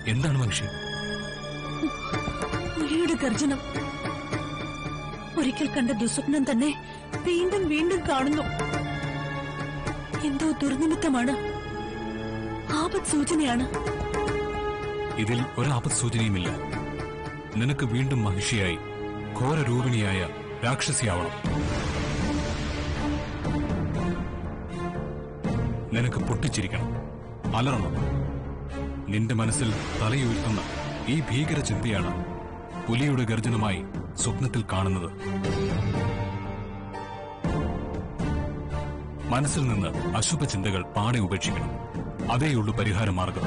എന്താണ് മനുഷ്യ പുലിയുടെ ഗർജനം ഒരിക്കൽ കണ്ട ദുസ്വപ്നം തന്നെ വീണ്ടും വീണ്ടും കാണുന്നു എന്തോ ദുർനിമിത്തമാണ് ആപത് സൂചനയാണ് ഇതിൽ ഒരാപത് സൂചനയുമില്ല നിനക്ക് വീണ്ടും മഹിഷിയായി ഘോരരൂപിണിയായ രാക്ഷസിയാവണം നിനക്ക് പൊട്ടിച്ചിരിക്കണം അലറണം നിന്റെ മനസ്സിൽ തലയുയർത്തുന്ന ഈ ഭീകര ചിന്തയാണ് പുലിയുടെ ഗർജനമായി സ്വപ്നത്തിൽ കാണുന്നത് മനസ്സിൽ നിന്ന് അശുഭ ചിന്തകൾ പാടെ ഉപേക്ഷിക്കണം അതേയുള്ളൂ പരിഹാര മാർഗം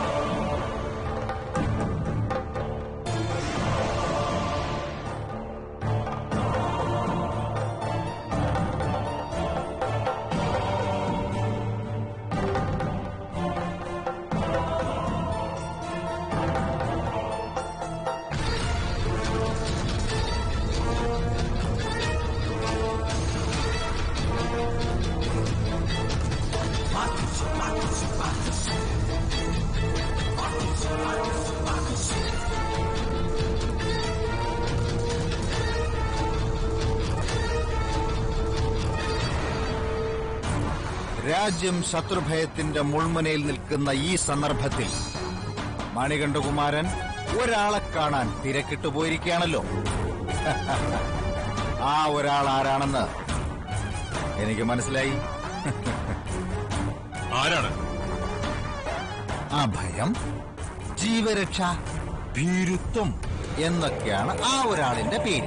രാജ്യം ശത്രുഭയത്തിന്റെ മുൾമുനയിൽ നിൽക്കുന്ന ഈ സന്ദർഭത്തിൽ മണികണ്ഠകുമാരൻ ഒരാളെ കാണാൻ തിരക്കിട്ട് പോയിരിക്കുകയാണല്ലോ ആ ഒരാൾ ആരാണെന്ന് എനിക്ക് മനസ്സിലായി ആരാണ് ആ ഭയം ജീവരക്ഷ ഭീരുത്വം എന്നൊക്കെയാണ് ആ ഒരാളിന്റെ പേര്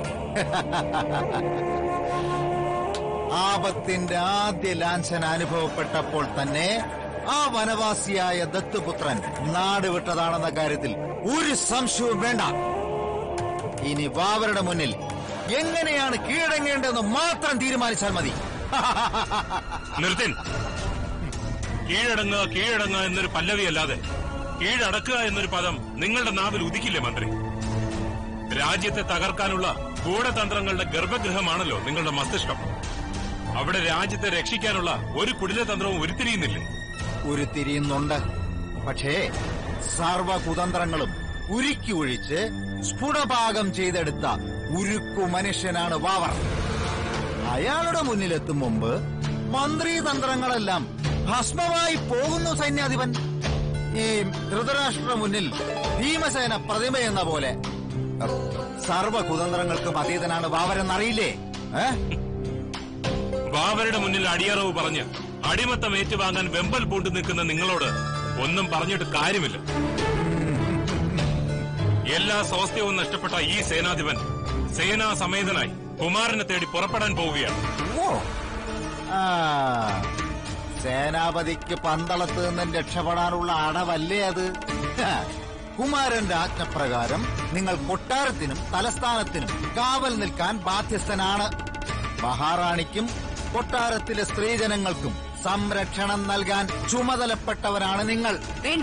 ആപത്തിന്റെ ആദ്യ ലാഞ്ചന അനുഭവപ്പെട്ടപ്പോൾ തന്നെ ആ വനവാസിയായ ദത്തുപുത്രൻ നാട് വിട്ടതാണെന്ന കാര്യത്തിൽ ഒരു സംശയവും വേണ്ട ഇനി വാവരുടെ മുന്നിൽ എങ്ങനെയാണ് കീഴടങ്ങേണ്ടതെന്ന് മാത്രം തീരുമാനിച്ചാൽ മതി നിർത്തിൻ കീഴടങ്ങുക കീഴടങ്ങുക എന്നൊരു പല്ലവിയല്ലാതെ കീഴടക്കുക എന്നൊരു പദം നിങ്ങളുടെ നാവിൽ ഉദിക്കില്ലേ മന്ത്രി രാജ്യത്തെ തകർക്കാനുള്ള ഗൂഢതന്ത്രങ്ങളുടെ ഗർഭഗൃഹമാണല്ലോ നിങ്ങളുടെ മസ്തിഷ്കം അവിടെ രാജ്യത്തെ രക്ഷിക്കാനുള്ള ഒരു കുടിലതന്ത്രവും ഉരുത്തിരിയുന്നില്ലേ ഉരുത്തിരിയുന്നുണ്ട് പക്ഷേ സർവ കുതന്ത്രങ്ങളും ഉരുക്കി ഒഴിച്ച് സ്ഫുടഭാഗം ചെയ്തെടുത്ത ഉരുക്കു മനുഷ്യനാണ് വാവർ അയാളുടെ മുന്നിലെത്തും മുമ്പ് മന്ത്രിതന്ത്രങ്ങളെല്ലാം ഭസ്മമായി പോകുന്നു സൈന്യാധിപൻ ഈ ധൃതരാഷ്ട്ര മുന്നിൽ ഭീമസേന പ്രതിമയെന്ന പോലെ സർവ കുതന്ത്രങ്ങൾക്കും അതീതനാണ് വാവരെന്നറിയില്ലേ ഏഹ് വാവരുടെ മുന്നിൽ അടിയറവ് പറഞ്ഞ് അടിമത്തം ഏറ്റുവാങ്ങാൻ വെമ്പൽ പൂണ്ടു നിൽക്കുന്ന നിങ്ങളോട് ഒന്നും പറഞ്ഞിട്ട് കാര്യമില്ല എല്ലാ സ്വാസ്ഥ്യവും നഷ്ടപ്പെട്ട ഈ സേനാധിപൻ സേനാ സമേതനായി കുമാരനെ തേടി പുറപ്പെടാൻ പോവുകയാണ് ഓ ആ സേനാപതിക്ക് പന്തളത്ത് നിന്നും രക്ഷപ്പെടാനുള്ള അടവല്ലേ അത് ഹ, കുമാരന്റെ ആജ്ഞപ്രകാരം നിങ്ങൾ കൊട്ടാരത്തിനും തലസ്ഥാനത്തിനും കാവൽ നിൽക്കാൻ ബാധ്യസ്ഥനാണ് മഹാറാണിക്കും കൊട്ടാരത്തിലെ സ്ത്രീജനങ്ങൾക്കും സംരക്ഷണം നൽകാൻ ചുമതലപ്പെട്ടവരാണ് നിങ്ങൾ വേണ്ട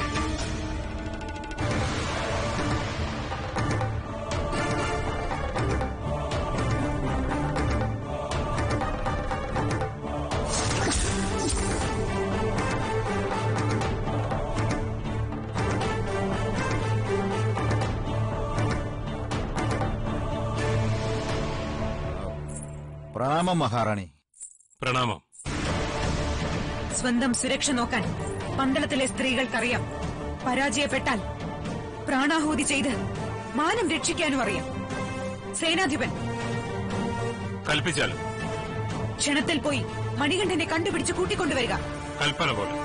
പ്രണാമം മഹാറാണി പ്രണാമം സ്വന്തം സുരക്ഷ നോക്കാൻ പന്തളത്തിലെ സ്ത്രീകൾക്കറിയാം പരാജയപ്പെട്ടാൽ പ്രാണാഹൂതി ചെയ്ത് മാനം രക്ഷിക്കാനും അറിയാം സേനാധിപൻ കൽപ്പിച്ചാലും ക്ഷണത്തിൽ പോയി മണികണ്ഠനെ കണ്ടുപിടിച്ച് കൂട്ടിക്കൊണ്ടുവരിക കൽപ്പന പോലെ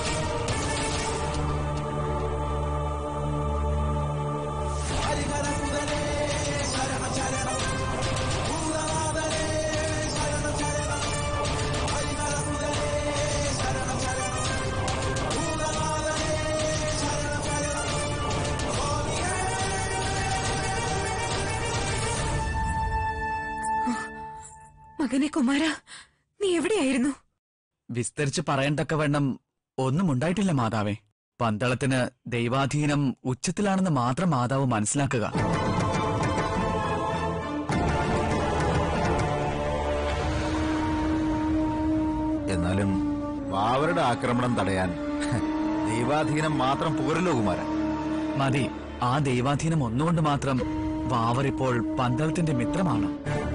ഹരിഹര മകനെ കുമാര നീ എവിടെയായിരുന്നു വിസ്തരിച്ച് പറയണ്ടക്ക വണ്ണം ഒന്നും ഉണ്ടായിട്ടില്ല മാതാവേ പന്തളത്തിന് ദൈവാധീനം ഉച്ചത്തിലാണെന്ന് മാത്രം മാതാവ് മനസ്സിലാക്കുക എന്നാലും വാവരുടെ ആക്രമണം തടയാൻ ദൈവാധീനം മാത്രം പോരല്ലോ കുമാരൻ മതി ആ ദൈവാധീനം ഒന്നുകൊണ്ട് മാത്രം വാവർ ഇപ്പോൾ പന്തളത്തിന്റെ മിത്രമാണ്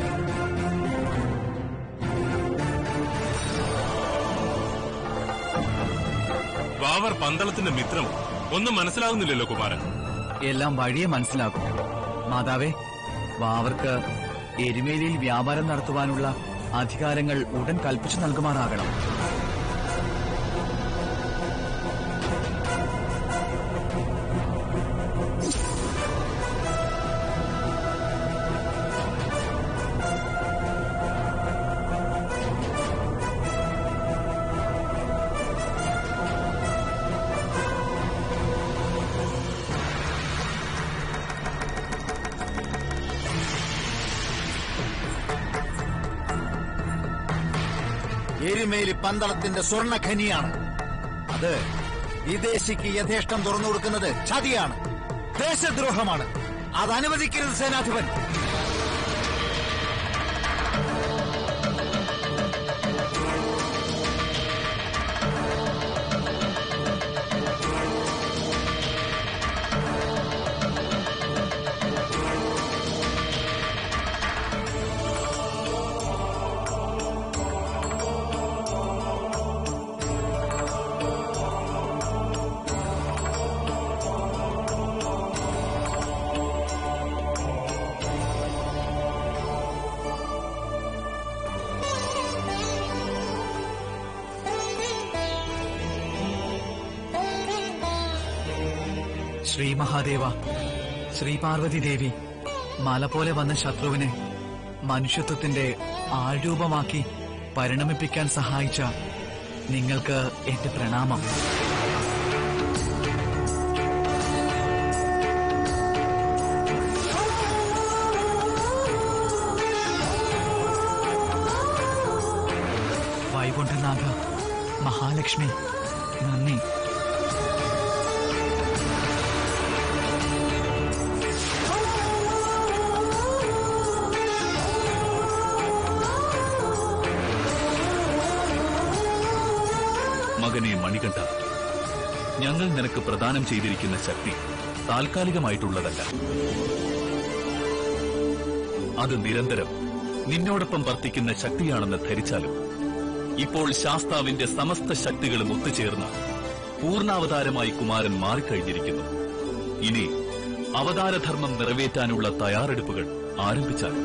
വാവർ പന്തളത്തിന്റെ മിത്രം ഒന്നും മനസ്സിലാകുന്നില്ലല്ലോ കുമാരൻ എല്ലാം വഴിയെ മനസ്സിലാകും മാതാവേ വാവർക്ക് എരുമേലിയിൽ വ്യാപാരം നടത്തുവാനുള്ള അധികാരങ്ങൾ ഉടൻ കൽപ്പിച്ചു നൽകുമാറാകണം എരുമേലി പന്തളത്തിന്റെ സ്വർണ്ണഖനിയാണ് അത് വിദേശിക്ക് യഥേഷ്ടം തുറന്നു കൊടുക്കുന്നത് ചതിയാണ് ദേശദ്രോഹമാണ് അത് അനുവദിക്കരുത് സേനാധിപൻ ശ്രീ മഹാദേവ ശ്രീ പാർവതി ദേവി മല പോലെ വന്ന ശത്രുവിനെ മനുഷ്യത്വത്തിന്റെ ആൾരൂപമാക്കി പരിണമിപ്പിക്കാൻ സഹായിച്ച നിങ്ങൾക്ക് എന്റെ പ്രണാമം വൈകുണ്ഠനാഥ മഹാലക്ഷ്മി നന്ദി മകനെ മണികണ്ഠ ഞങ്ങൾ നിനക്ക് പ്രദാനം ചെയ്തിരിക്കുന്ന ശക്തി താൽക്കാലികമായിട്ടുള്ളതല്ല അത് നിരന്തരം നിന്നോടൊപ്പം വർത്തിക്കുന്ന ശക്തിയാണെന്ന് ധരിച്ചാലും ഇപ്പോൾ ശാസ്താവിന്റെ സമസ്ത ശക്തികളും ഒത്തുചേർന്ന് പൂർണ്ണാവതാരമായി കുമാരൻ മാറിക്കഴിഞ്ഞിരിക്കുന്നു ഇനി അവതാരധർമ്മം നിറവേറ്റാനുള്ള തയ്യാറെടുപ്പുകൾ ആരംഭിച്ചാലും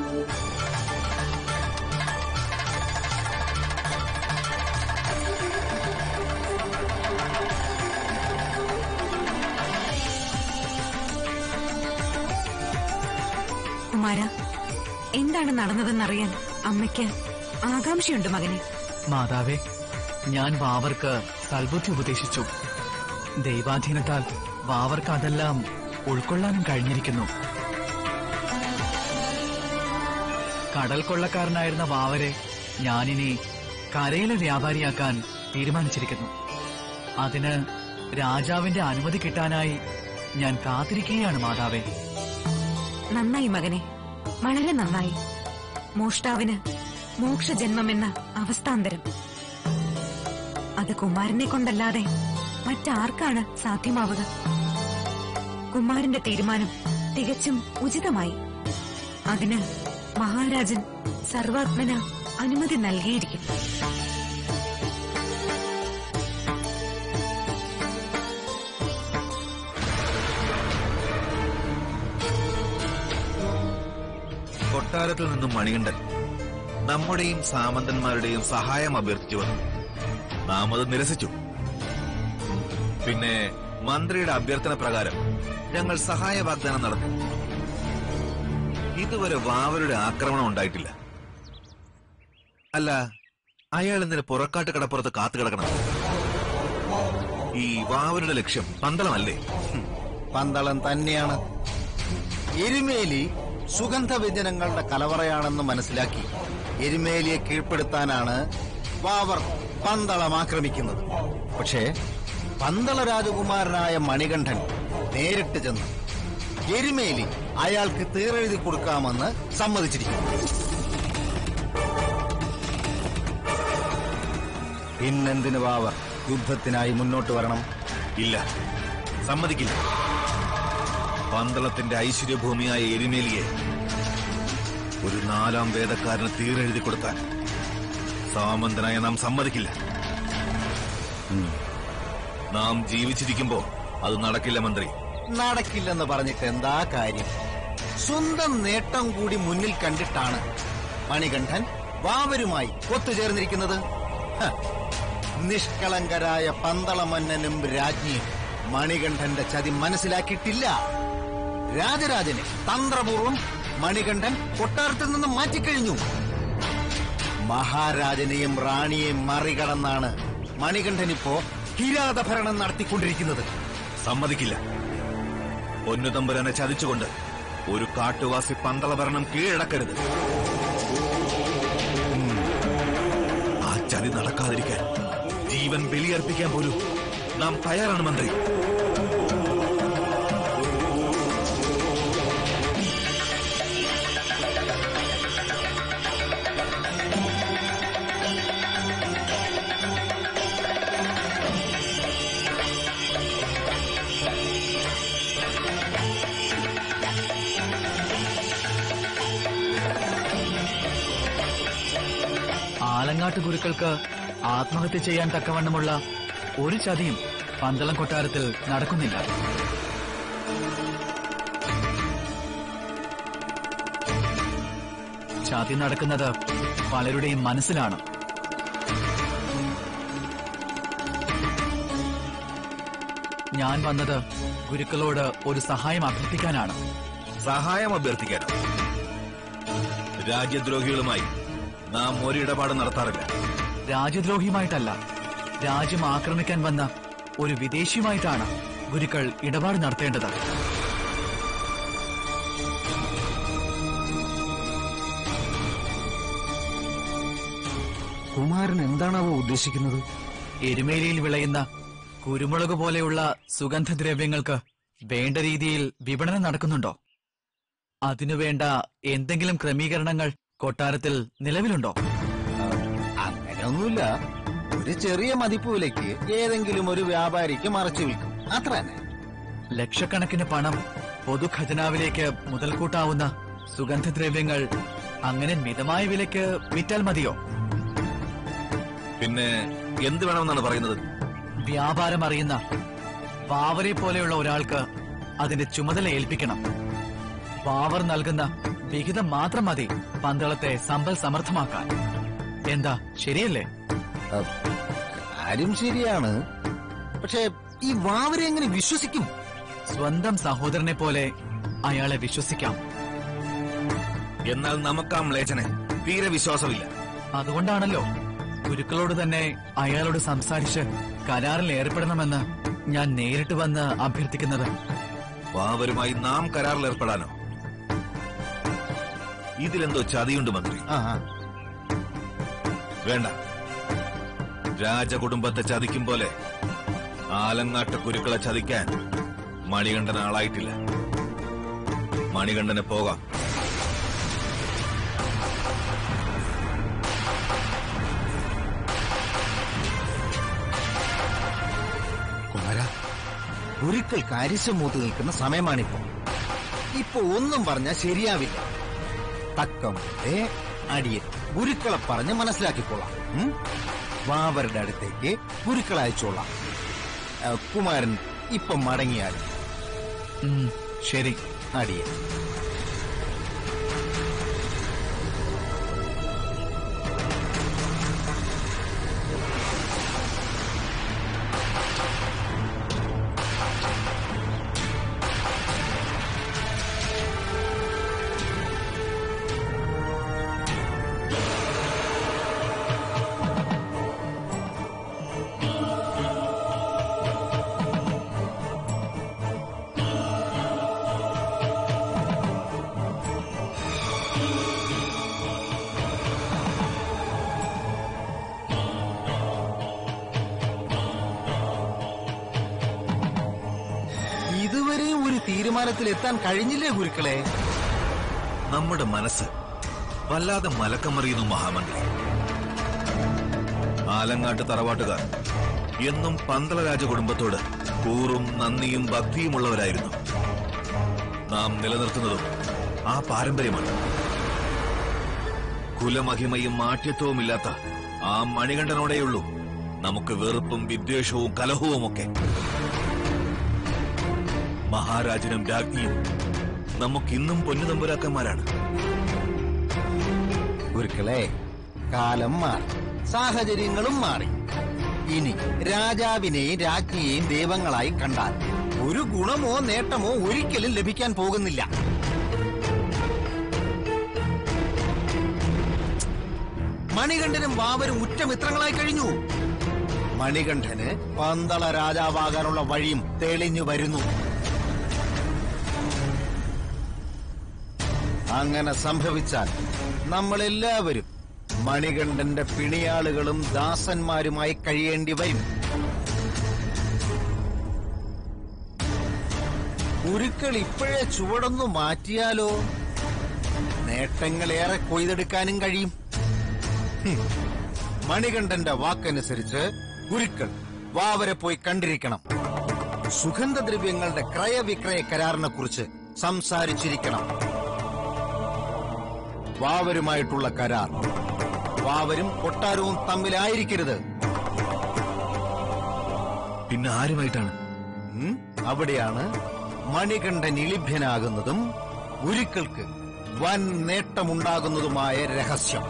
കുമാര എന്താണ് നടന്നതെന്നറിയാൻ അമ്മയ്ക്ക് ആകാംക്ഷയുണ്ട് മകനെ മാതാവേ ഞാൻ വാവർക്ക് സൽബുദ്ധി ഉപദേശിച്ചു ദൈവാധീനത്താൽ വാവർക്ക് അതെല്ലാം ഉൾക്കൊള്ളാനും കഴിഞ്ഞിരിക്കുന്നു കടൽ കൊള്ളക്കാരനായിരുന്ന വാവരെ ഞാനിനി കരയിലെ വ്യാപാരിയാക്കാൻ തീരുമാനിച്ചിരിക്കുന്നു അതിന് രാജാവിന്റെ അനുമതി കിട്ടാനായി ഞാൻ കാത്തിരിക്കുകയാണ് മാതാവേ നന്നായി മകനെ വളരെ നന്നായി മോഷ്ടാവിന് മോക്ഷജന്മമെന്ന അവസ്ഥാന്തരം അത് കുമാരനെ കൊണ്ടല്ലാതെ മറ്റാർക്കാണ് സാധ്യമാവുക കുമാരന്റെ തീരുമാനം തികച്ചും ഉചിതമായി അതിന് മഹാരാജൻ സർവാത്മന അനുമതി നൽകിയിരിക്കും കൊട്ടാരത്തിൽ നിന്നും മണികണ്ഠൻ നമ്മുടെയും സാമന്തന്മാരുടെയും സഹായം അഭ്യർത്ഥിച്ചു വന്നു നാം അത് നിരസിച്ചു പിന്നെ മന്ത്രിയുടെ അഭ്യർത്ഥന പ്രകാരം ഞങ്ങൾ സഹായ വാഗ്ദാനം നടത്തി ഇതുവരെ വാവരുടെ ആക്രമണം ഉണ്ടായിട്ടില്ല അല്ല അയാൾ എന്തിന് പുറക്കാട്ട് കടപ്പുറത്ത് കാത്തു കിടക്കണം ഈ വാവരുടെ ലക്ഷ്യം പന്തളമല്ലേ ഹും. പന്തളം തന്നെയാണ് എരുമേലി സുഗന്ധവ്യഞ്ജനങ്ങളുടെ കലവറയാണെന്ന് മനസ്സിലാക്കി എരുമേലിയെ കീഴ്പ്പെടുത്താനാണ് വാവർ പന്തളം ആക്രമിക്കുന്നത് പക്ഷേ പന്തള രാജകുമാരനായ മണികണ്ഠൻ നേരിട്ട് ചെന്ന് എരുമേലി അയാൾക്ക് തീരെഴുതി കൊടുക്കാമെന്ന് സമ്മതിച്ചിരിക്കുന്നു പിന്നെന്തിന് വാവർ യുദ്ധത്തിനായി മുന്നോട്ട് വരണം ഇല്ല സമ്മതിക്കില്ല പന്തളത്തിന്റെ ഐശ്വര്യഭൂമിയായ എരുമേലിയെ ഒരു നാലാം വേദക്കാരന് തീരെഴുതി കൊടുക്കാൻ സാമന്തനായ നാം സമ്മതിക്കില്ല ഉം. നാം ജീവിച്ചിരിക്കുമ്പോ അത് നടക്കില്ല മന്ത്രി നടക്കില്ലെന്ന് പറഞ്ഞിട്ട് എന്താ കാര്യം സ്വന്തം നേട്ടം കൂടി മുന്നിൽ കണ്ടിട്ടാണ് മണികണ്ഠൻ വാവരുമായി ഒത്തുചേർന്നിരിക്കുന്നത് ഹ, നിഷ്കളങ്കരായ പന്തളമന്നനും രാജ്ഞിയും മണികണ്ഠന്റെ ചതി മനസ്സിലാക്കിയിട്ടില്ല രാജരാജനെ തന്ത്രപൂർവം മണികണ്ഠൻ കൊട്ടാരത്തിൽ നിന്ന് മാറ്റിക്കഴിഞ്ഞു മഹാരാജനെയും റാണിയെയും മറികടന്നാണ് മണികണ്ഠൻ ഇപ്പോ കിരാത ഭരണം നടത്തിക്കൊണ്ടിരിക്കുന്നത് സമ്മതിക്കില്ല പൊന്നുതമ്പുരനെ ചതിച്ചുകൊണ്ട് ഒരു കാട്ടുവാസി പന്തള ഭരണം കീഴടക്കരുത് ഉം. ആ ചതി നടക്കാതിരിക്കാൻ ജീവൻ ബലിയർപ്പിക്കാൻ പോലും നാം തയ്യാറാണ് മന്ത്രി ആലങ്ങാട്ട് ഗുരുക്കൾക്ക് ആത്മഹത്യ ചെയ്യാൻ തക്കവണ്ണമുള്ള ഒരു ചതിയും പന്തളം കൊട്ടാരത്തിൽ നടക്കുന്നില്ല ചതി നടക്കുന്നത് പലരുടെയും മനസ്സിലാണ് ഞാൻ വന്നത് ഗുരുക്കളോട് ഒരു സഹായം അഭ്യർത്ഥിക്കാനാണ് സഹായം അഭ്യർത്ഥിക്കാനോ രാജ്യദ്രോഹികളുമായി നാം ഒരിടപാട് നടത്താറില്ല രാജ്യദ്രോഹിയുമായിട്ടല്ല രാജ്യം ആക്രമിക്കാൻ വന്ന ഒരു വിദേശിയുമായിട്ടാണ് ഗുരുക്കൾ ഇടപാട് നടത്തേണ്ടത് കുമാരൻ എന്താണാവോ ഉദ്ദേശിക്കുന്നത് എരുമേലിയിൽ വിളയുന്ന കുരുമുളക് പോലെയുള്ള സുഗന്ധദ്രവ്യങ്ങൾക്ക് വേണ്ട രീതിയിൽ വിപണനം നടക്കുന്നുണ്ടോ അതിനുവേണ്ട എന്തെങ്കിലും ക്രമീകരണങ്ങൾ കൊട്ടാരത്തിൽ നിലവിലുണ്ടോ അങ്ങനെയൊന്നുമില്ല ഒരു ചെറിയ മതിപ്പുവിലേക്ക് ഏതെങ്കിലും ഒരു വ്യാപാരിക്ക് മറച്ചു വിൽക്കും അത്ര തന്നെ ലക്ഷക്കണക്കിന് പണം പൊതുഖജനാവിലേക്ക് മുതൽക്കൂട്ടാവുന്ന സുഗന്ധദ്രവ്യങ്ങൾ അങ്ങനെ മിതമായ വിലയ്ക്ക് വിറ്റാൽ മതിയോ പിന്നെ എന്ത് വേണമെന്നാണ് പറയുന്നത് വ്യാപാരം അറിയുന്ന വാവരെ പോലെയുള്ള ഒരാൾക്ക് അതിന്റെ ചുമതല ഏൽപ്പിക്കണം വാവർ നൽകുന്ന വിഹിതം മാത്രം മതി പന്തളത്തെ സമ്പൽ സമർത്ഥമാക്കാൻ എന്താ ശരിയല്ലേ അഹ്, കാര്യം ശരിയാണ് പക്ഷേ ഈ വാവരെ എങ്ങനെ വിശ്വസിക്കും സ്വന്തം സഹോദരനെ പോലെ അയാളെ വിശ്വസിക്കാം എന്നാൽ നമുക്ക് ആ മ്ലേച്ഛനെ തീരെ വിശ്വാസമില്ല അതുകൊണ്ടാണല്ലോ ഗുരുക്കളോട് തന്നെ അയാളോട് സംസാരിച്ച് കരാറിൽ ഏർപ്പെടണമെന്ന് ഞാൻ നേരിട്ട് വന്ന് അഭ്യർത്ഥിക്കുന്നത് വാവരുമായി നാം കരാറിൽ ഏർപ്പെടാനോ ഇതിലെന്തോ ചതിയുണ്ട് മന്ത്രി ആ ആ. വേണ്ട രാജകുടുംബത്തെ ചതിക്കും പോലെ ആലങ്ങാട്ട് കുരുക്കളെ ചതിക്കാൻ മണികണ്ഠൻ ആളായിട്ടില്ല മണികണ്ഠന് പോകാം കുമാര ഗുരുക്കൾ കാര്യശം മൂത്ത് നിൽക്കുന്ന സമയമാണിപ്പോ ഇപ്പൊ ഒന്നും പറഞ്ഞാൽ ശരിയാവില്ല തക്കം പോലെ അടിയൻ ഗുരുക്കളെ പറഞ്ഞ് മനസ്സിലാക്കിക്കൊള്ളാം ഉം? വാവരുടെ അടുത്തേക്ക് ഗുരുക്കളെ അയച്ചോളാം ആ, കുമാരൻ ഇപ്പം മടങ്ങിയാൽ ഉം, ശരി അടിയൻ ഇതുവരെയും ഒരു തീരുമാനത്തിൽ എത്താൻ കഴിഞ്ഞില്ലേ ഗുരുക്കളെ നമ്മുടെ മനസ്സ് വല്ലാതെ മലക്കമറിയുന്നു മഹാമന്ത്രി ആലങ്ങാട്ട് തറവാട്ടുകാർ എന്നും പന്തള രാജകുടുംബത്തോട് കൂറും നന്ദിയും ഭക്തിയുമുള്ളവരായിരുന്നു നാം നിലനിർത്തുന്നതും ആ പാരമ്പര്യമാണ് കുലമഹിമയും മാഠ്യത്വവുമില്ലാത്ത ആ മണികണ്ഠനോടെയുള്ളൂ നമുക്ക് വെറുപ്പും വിദ്വേഷവും കലഹവുമൊക്കെ മഹാരാജനും രാജ്ഞിയും നമുക്കിന്നും പൊന്നുതമ്പുരാക്കന്മാരാണ് ഗുരുക്കളെ കാലം മാറി സാഹചര്യങ്ങളും മാറി ഇനി രാജാവിനെയും രാജ്ഞിയെയും ദൈവങ്ങളായി കണ്ടാൽ ഒരു ഗുണമോ നേട്ടമോ ഒരിക്കലും ലഭിക്കാൻ പോകുന്നില്ല മണികണ്ഠനും വാവരും ഉറ്റമിത്രങ്ങളായി കഴിഞ്ഞു മണികണ്ഠന് പന്തള രാജാവാകാനുള്ള വഴിയും തെളിഞ്ഞു വരുന്നു അങ്ങനെ സംഭവിച്ചാൽ നമ്മളെല്ലാവരും മണികണ്ഠന്റെ പിണിയാളുകളും ദാസന്മാരുമായി കഴിയേണ്ടി വരും ഉരുക്കൾ ഇപ്പോഴേ ചുവടൊന്നു മാറ്റിയാലോ നേട്ടങ്ങളേറെ കൊയ്തെടുക്കാനും കഴിയും ഹും. മണികണ്ഠന്റെ വാക്കനുസരിച്ച് ഗുരുക്കൾ വാവരെ പോയി കണ്ടിരിക്കണം സുഗന്ധദ്രവ്യങ്ങളുടെ ക്രയവിക്രയ കരാറിനെ കുറിച്ച് സംസാരിച്ചിരിക്കണം വാവരുമായിട്ടുള്ള കരാർ വാവരും കൊട്ടാരവും തമ്മിലായിരിക്കരുത് പിന്നെ ആരുമായിട്ടാണ് ഉം, അവിടെയാണ് മണികണ്ഠൻ ഇളിഭ്യനാകുന്നതും ഗുരുക്കൾക്ക് വൻ നേട്ടമുണ്ടാകുന്നതുമായ രഹസ്യം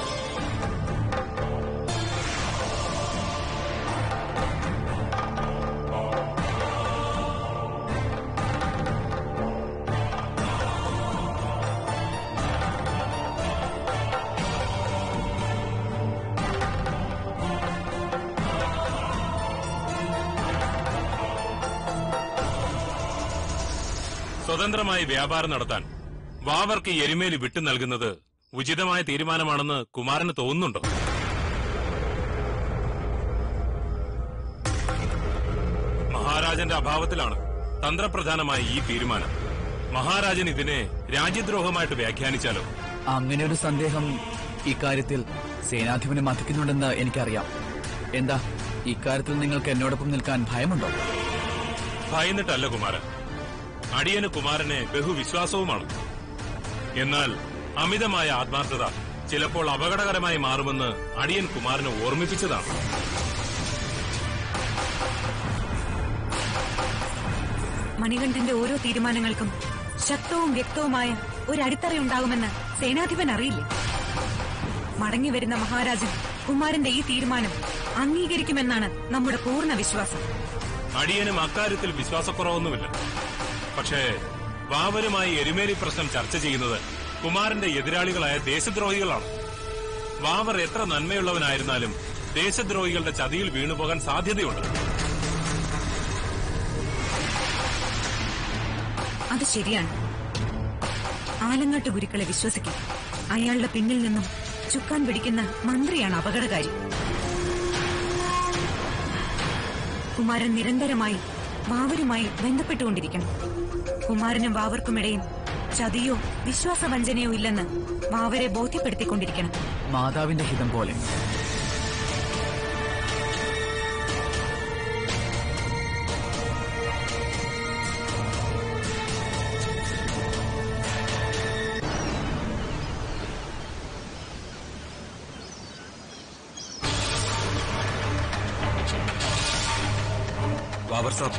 സ്വതന്ത്രമായി വ്യാപാരം നടത്താൻ വാവർക്ക് എരുമേലി വിട്ടു നൽകുന്നത് ഉചിതമായ തീരുമാനമാണെന്ന് കുമാരന് തോന്നുന്നുണ്ടോ മഹാരാജന്റെ അഭാവത്തിലാണ് തന്ത്രപ്രധാനമായ ഈ തീരുമാനം മഹാരാജൻ ഇതിനെ രാജ്യദ്രോഹമായിട്ട് വ്യാഖ്യാനിച്ചാലോ അങ്ങനെ ഒരു സന്ദേഹം ഇക്കാര്യത്തിൽ സേനാധിപനെ മതിക്കുന്നുണ്ടെന്ന് എനിക്കറിയാം എന്താ ഇക്കാര്യത്തിൽ നിങ്ങൾക്ക് എന്നോടൊപ്പം നിൽക്കാൻ ഭയമുണ്ടോ ഭയന്നിട്ടല്ല കുമാരൻ അടിയന് കുമാരനെ ബഹുവിശ്വാസവുമാണ് എന്നാൽ അമിതമായ ആത്മാർത്ഥത ചിലപ്പോൾ അപകടകരമായി മാറുമെന്ന് അടിയൻ കുമാരനെ ഓർമ്മിപ്പിച്ചതാണ് മണികണ്ഠന്റെ ഓരോ തീരുമാനങ്ങൾക്കും ശക്തവും വ്യക്തവുമായ ഒരു അടിത്തറയുണ്ടാകുമെന്ന് സേനാധിപൻ അറിയില്ലേ മടങ്ങി വരുന്ന മഹാരാജൻ കുമാരന്റെ ഈ തീരുമാനം അംഗീകരിക്കുമെന്നാണ് നമ്മുടെ പൂർണ്ണ വിശ്വാസം അടിയനും അക്കാര്യത്തിൽ വിശ്വാസക്കുറവൊന്നുമില്ല പക്ഷേ വാവരുമായി എരുമേലി പ്രശ്നം ചർച്ച ചെയ്യുന്നത് കുമാരന്റെ എതിരാളികളായ ദേശദ്രോഹികളാണ് വാവർ എത്ര നന്മയുള്ളവനായിരുന്നാലും ദേശദ്രോഹികളുടെ ചതിയിൽ വീണുപോകാൻ സാധ്യതയുണ്ട് അത് ശരിയാണ് ആലങ്ങാട്ട് ഗുരുക്കളെ വിശ്വസിക്കും അയാളുടെ പിന്നിൽ നിന്നും ചുക്കാൻ പിടിക്കുന്ന മന്ത്രിയാണ് അപകടകാരി കുമാരൻ നിരന്തരമായി വാവരുമായി ബന്ധപ്പെട്ടുകൊണ്ടിരിക്കണം കുമാരനും വാവർക്കുമിടയിൽ ചതിയോ വിശ്വാസവഞ്ചനയോ ഇല്ലെന്ന് വാവരെ ബോധ്യപ്പെടുത്തിക്കൊണ്ടിരിക്കണം മാതാവിന്റെ ഹിതം പോലെ ബാബർ സാബ്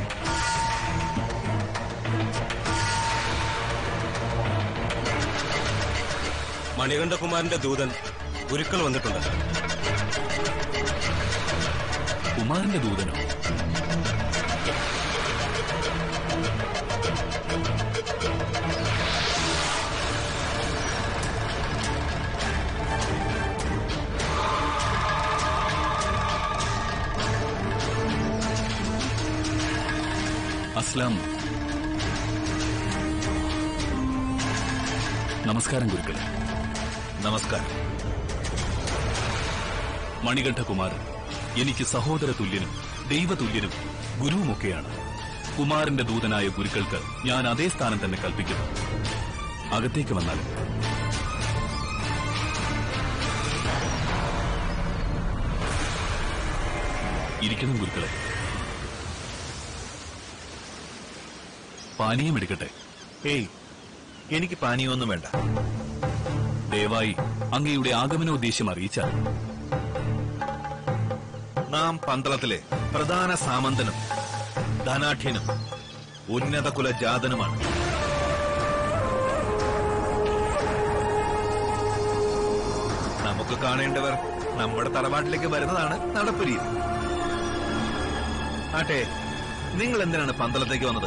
മണികണ്ഠകുമാരന്റെ ദൂതൻ ഗുരുക്കൾ വന്നിട്ടുണ്ട് കുമാരന്റെ ദൂതനോ അസ്ലാം നമസ്കാരം ഗുരുക്കളെ നമസ്കാരം മണികണ്ഠകുമാരൻ എനിക്ക് സഹോദര തുല്യനും ദൈവതുല്യനും ഗുരുവുമൊക്കെയാണ് കുമാരന്റെ ദൂതനായ ഗുരുക്കൾക്ക് ഞാൻ അതേ സ്ഥാനം തന്നെ കൽപ്പിക്കുന്നു അകത്തേക്ക് വന്നാൽ ഇരിക്കണം ഗുരുക്കളെ പാനീയം എടുക്കട്ടെ ഏയ് എനിക്ക് പാനീയമൊന്നും വേണ്ട ദയവായി അങ്ങയുടെ ആഗമനോദ്ദേശ്യം അറിയിച്ചാൽ നാം പന്തളത്തിലെ പ്രധാന സാമന്തനും ധനാഠ്യനും ഉന്നത കുലജാതനുമാണ് നമുക്ക് കാണേണ്ടവർ നമ്മുടെ തറവാട്ടിലേക്ക് വരുന്നതാണ് നടപ്പ് രീതി ആട്ടെ നിങ്ങൾ എന്തിനാണ് പന്തളത്തേക്ക് വന്നത്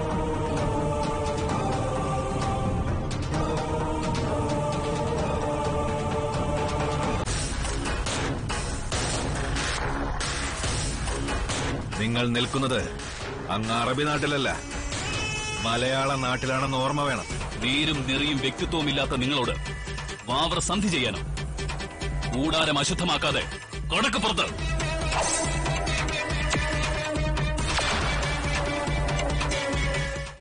നിങ്ങൾ നിൽക്കുന്നത് അങ്ങ് അറബി നാട്ടിലല്ല മലയാള നാട്ടിലാണെന്ന് ഓർമ്മ വേണം നീരും നെറിയും വ്യക്തിത്വവും ഇല്ലാത്ത നിങ്ങളോട് വാവർ സന്ധി ചെയ്യാനോ കൂടാരം അശുദ്ധമാക്കാതെ കൊടക്ക് പുറത്ത്